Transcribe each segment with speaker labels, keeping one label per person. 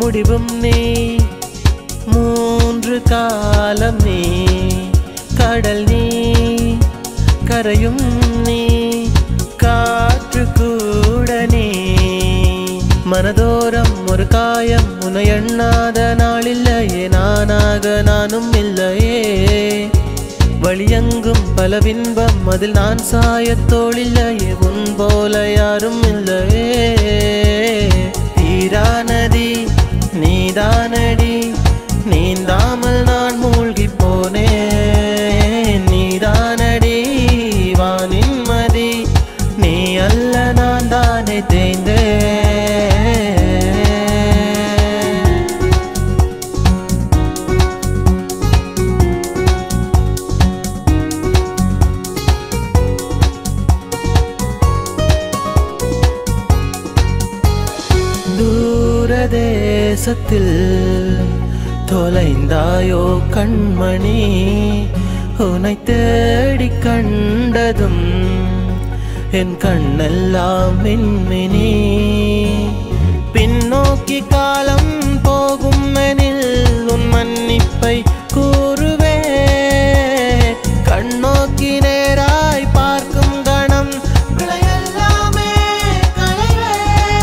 Speaker 1: முடிவும் நீ மூன்று காலம் நீ கடல் நீ கரையும் நீ காற்று கூட நீ மனதோரம் ஒரு காயம் உன்னை எண்ணாத நாளில்லையே நானாக நானும் இல்லையே வழியெங்கும் பல பின்பம் அதில் நான் சாயத்தோளில்லையே உன் போல யாரும் இல்லையே தீரா நதி நீதானடி நீந்தாமல் நான் மூழ்கி போனேன் நீதானடி வானின் மதி நீ அல்ல நான் தானே தேய்ந்தேன் தூரதேசத்தில் தொலைந்தாயோ கண்மணி உனை தேடி கண்டதும் என் கண்ணெல்லாம் மின்மினி பின்னோக்கி காலம் போகும் எனில் உன் மன்னிப்பை கூறுவே கண்ணோக்கி நேராய் பார்க்கும் கணம் விளையெல்லாமே களைவே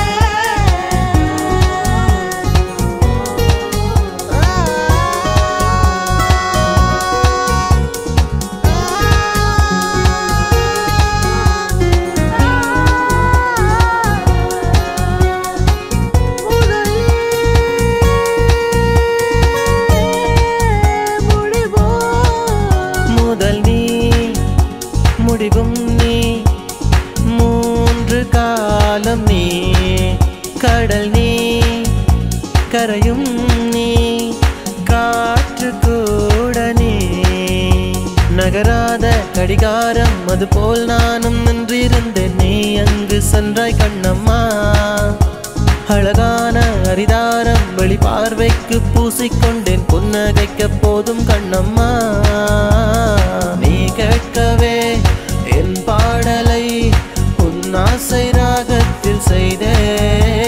Speaker 1: முதல் நீ முடிவும் நீ மூன்று காலம் நீ கடல் நீ கரையும் நீ காற்று கூட நீ நகராத கடிகாரம் அதுபோல் நானும் நின்றிருந்தேன் நீ அங்கு சென்றாய் கண்ணம்மா அழகான அரிதாரம் வெளி பார்வைக்கு பூசிக்கொண்டேன் புன்னகைக்க போதும் கண்ணம்மா நீ கேட்கவே என் பாடலை உன் ஆசை ராகத்தில் செய்தேன்